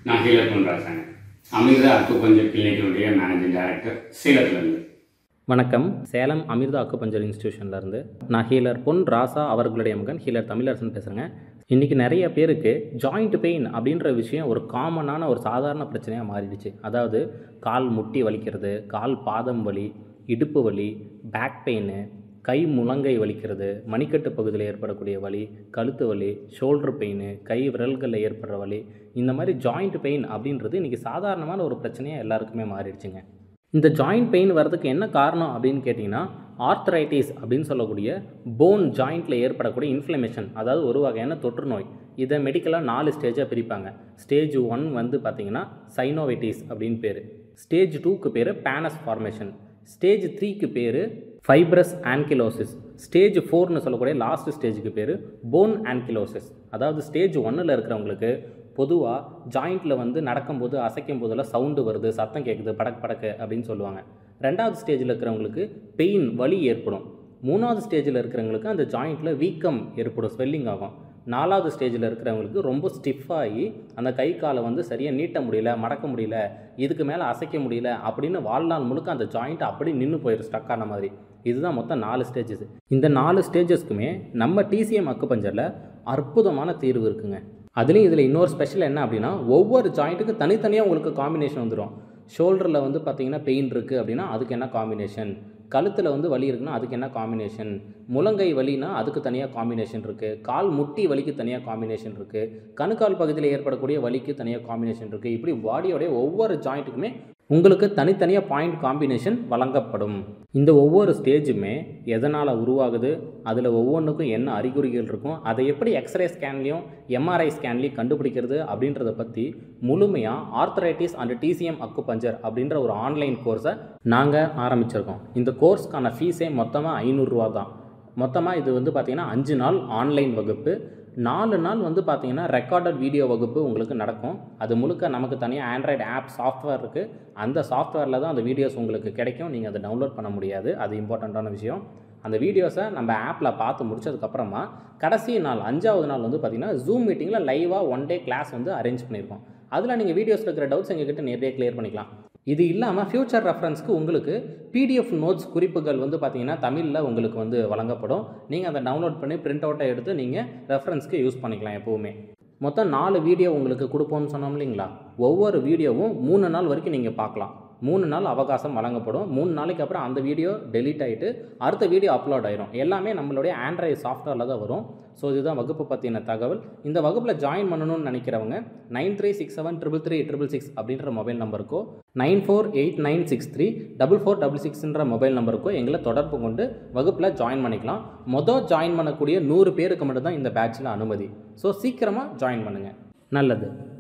நான் ஹீலர் பண்ணுறாங்க அமிர்தா அக்குபஞ்சர் கிளினிக்கினுடைய மேனேஜிங் டைரக்டர் சேலத்துலேருந்து வணக்கம் சேலம் அமிர்தா அக்குபஞ்சர் இன்ஸ்டியூஷன்லேருந்து நான் ஹீலர் பொன் ராசா அவர்களுடைய மகன் ஹீலர் தமிழரசன் பேசுகிறேங்க இன்றைக்கி நிறைய பேருக்கு ஜாயிண்ட் பெயின் அப்படின்ற விஷயம் ஒரு காமனான ஒரு சாதாரண பிரச்சனையாக மாறிடுச்சு அதாவது கால் முட்டி வலிக்கிறது கால் பாதம் வலி இடுப்பு வலி பேக் பெயின் கை முழங்கை வலிக்கிறது மணிக்கட்டு பகுதியில் ஏற்படக்கூடிய வலி கழுத்து வலி ஷோல்டர் பெயின் கை விரல்களில் ஏற்படுற வலி இந்த மாதிரி ஜாயிண்ட் பெயின் அப்படின்றது இன்றைக்கி சாதாரணமான ஒரு பிரச்சனையாக எல்லாருக்குமே மாறிடுச்சுங்க இந்த ஜாயிண்ட் பெயின் வர்றதுக்கு என்ன காரணம் அப்படின்னு கேட்டிங்கன்னா ஆர்த்தரைட்டிஸ் அப்படின்னு சொல்லக்கூடிய போன் ஜாயிண்ட்டில் ஏற்படக்கூடிய இன்ஃப்ளமேஷன் அதாவது ஒரு வகையான தொற்று நோய் இதை மெடிக்கலாக நாலு ஸ்டேஜாக பிரிப்பாங்க ஸ்டேஜ் ஒன் வந்து பார்த்திங்கன்னா சைனோவைட்டிஸ் அப்படின்னு பேர் ஸ்டேஜ் டூக்கு பேர் பேனஸ் ஃபார்மேஷன் ஸ்டேஜ் த்ரீக்கு பேர் ஃபைப்ரஸ் ஆன்கிலோசிஸ் ஸ்டேஜ் ஃபோர்னு சொல்லக்கூடிய லாஸ்ட் ஸ்டேஜுக்கு பேர் போன் ஆன்கிலோசிஸ் அதாவது ஸ்டேஜ் ஒன்னில் இருக்கிறவங்களுக்கு பொதுவாக ஜாயிண்ட்டில் வந்து நடக்கும்போது அசைக்கும் போதெல்லாம் சவுண்டு வருது சத்தம் கேட்குது படக் படக்கு அப்படின்னு சொல்லுவாங்க ரெண்டாவது ஸ்டேஜில் இருக்கிறவங்களுக்கு பெயின் வலி ஏற்படும் மூணாவது ஸ்டேஜில் இருக்கிறவங்களுக்கு அந்த ஜாயிண்ட்டில் வீக்கம் ஏற்படும் ஸ்வெல்லிங் ஆகும் நாலாவது ஸ்டேஜில் இருக்கிறவங்களுக்கு ரொம்ப ஸ்டிஃபாகி அந்த கை காலை வந்து சரியாக நீட்ட முடியல மடக்க முடியல இதுக்கு மேலே அசைக்க முடியல அப்படின்னு வாழ்நாள் முழுக்க அந்த ஜாயிண்ட் அப்படி நின்று போயிடும் ஸ்டக் ஆன மாதிரி இதுதான் மொத்தம் நாலு ஸ்டேஜஸ் இந்த நாலு ஸ்டேஜஸ்க்குமே நம்ம டிசிஎம் அக்குபஞ்சரில் அற்புதமான தீர்வு இருக்குங்க அதுலேயும் இதில் இன்னொரு ஸ்பெஷல் என்ன அப்படின்னா ஒவ்வொரு ஜாயிண்ட்டுக்கு தனித்தனியாக உங்களுக்கு காம்பினேஷன் வந்துடும் ஷோல்டரில் வந்து பார்த்தீங்கன்னா பெயின் இருக்குது அப்படின்னா அதுக்கு என்ன காம்பினேஷன் கழுத்தில் வந்து வலி இருக்குன்னா அதுக்கு என்ன காம்பினேஷன் முழங்கை வலினா அதுக்கு தனியாக காம்பினேஷன் இருக்குது கால் முட்டி வலிக்கு தனியாக காம்பினேஷன் இருக்குது கணுக்கால் பகுதியில் ஏற்படக்கூடிய வலிக்கு தனியாக காம்பினேஷன் இருக்குது இப்படி பாடியோடைய ஒவ்வொரு ஜாயிண்ட்டுக்குமே உங்களுக்கு தனித்தனியாக பாயிண்ட் காம்பினேஷன் வழங்கப்படும் இந்த ஒவ்வொரு ஸ்டேஜுமே எதனால் உருவாகுது அதில் ஒவ்வொன்றுக்கும் என்ன அறிகுறிகள் இருக்கும் அதை எப்படி எக்ஸ்ரே ஸ்கேன்லேயும் எம்ஆர்ஐ ஸ்கேன்லேயும் கண்டுபிடிக்கிறது அப்படின்றத பற்றி முழுமையாக ஆர்த்தரைட்டிஸ் அண்ட் டிசிஎம் அக்குபஞ்சர் அப்படின்ற ஒரு ஆன்லைன் கோர்ஸை நாங்கள் ஆரம்பிச்சிருக்கோம் இந்த கோர்ஸ்க்கான ஃபீஸே மொத்தமாக ஐநூறுரூவா தான் மொத்தமாக இது வந்து பார்த்திங்கன்னா அஞ்சு நாள் ஆன்லைன் வகுப்பு நாலு நாள் வந்து பார்த்தீங்கன்னா ரெக்கார்டட் வீடியோ வகுப்பு உங்களுக்கு நடக்கும் அது முழுக்க நமக்கு தனியாக ஆண்ட்ராய்டு ஆப் சாஃப்ட்வேர் இருக்குது அந்த சாஃப்ட்வேரில் தான் அந்த வீடியோஸ் உங்களுக்கு கிடைக்கும் நீங்கள் அதை டவுன்லோட் பண்ண முடியாது அது இம்பார்ட்டண்ட்டான விஷயம் அந்த வீடியோஸை நம்ம ஆப்பில் பார்த்து முடிச்சதுக்கப்புறமா கடைசி நாள் அஞ்சாவது நாள் வந்து பார்த்திங்கன்னா ஜூம் மீட்டிங்கில் லைவாக ஒன் டே கிளாஸ் வந்து அரேஞ்ச் பண்ணியிருக்கோம் அதில் நீங்கள் வீடியோஸில் இருக்கிற டவுட்ஸ் எங்ககிட்ட நேரடியாக கிளியர் பண்ணிக்கலாம் இது இல்லாமல் ஃப்யூச்சர் ரெஃபரன்ஸ்க்கு உங்களுக்கு பிடிஎஃப் நோட்ஸ் குறிப்புகள் வந்து பார்த்தீங்கன்னா தமிழில் உங்களுக்கு வந்து வழங்கப்படும் நீங்கள் அதை டவுன்லோட் பண்ணி பிரிண்ட் அவுட்டை எடுத்து நீங்கள் ரெஃபரன்ஸ்க்கு யூஸ் பண்ணிக்கலாம் எப்போவுமே மொத்தம் நாலு வீடியோ உங்களுக்கு கொடுப்போம்னு சொன்னோம் இல்லைங்களா ஒவ்வொரு வீடியோவும் மூணு நாள் வரைக்கும் நீங்கள் பார்க்கலாம் மூணு நாள் அவகாசம் வழங்கப்படும் மூணு நாளைக்கு அப்புறம் அந்த வீடியோ டெலீட் ஆகிட்டு அடுத்த வீடியோ அப்லோட் ஆயிரும் எல்லாமே நம்மளுடைய ஆண்ட்ராய்டு சாஃப்ட்வேரில் தான் வரும் ஸோ இதுதான் வகுப்பு பற்றின தகவல் இந்த வகுப்பில் ஜாயின் பண்ணணும்னு நினைக்கிறவங்க nine three six seven triple three triple six அப்படின்ற மொபைல் நம்பருக்கோ nine four eight nine six three double four double சிக்ஸ்ன்ற மொபைல் நம்பருக்கோ எங்களை தொடர்பு கொண்டு வகுப்பில் ஜாயின் பண்ணிக்கலாம் மொதல் ஜாயின் பண்ணக்கூடிய நூறு பேருக்கு மட்டும்தான் இந்த பேட்சில் அனுமதி ஸோ சீக்கிரமாக ஜாயின் பண்ணுங்கள் நல்லது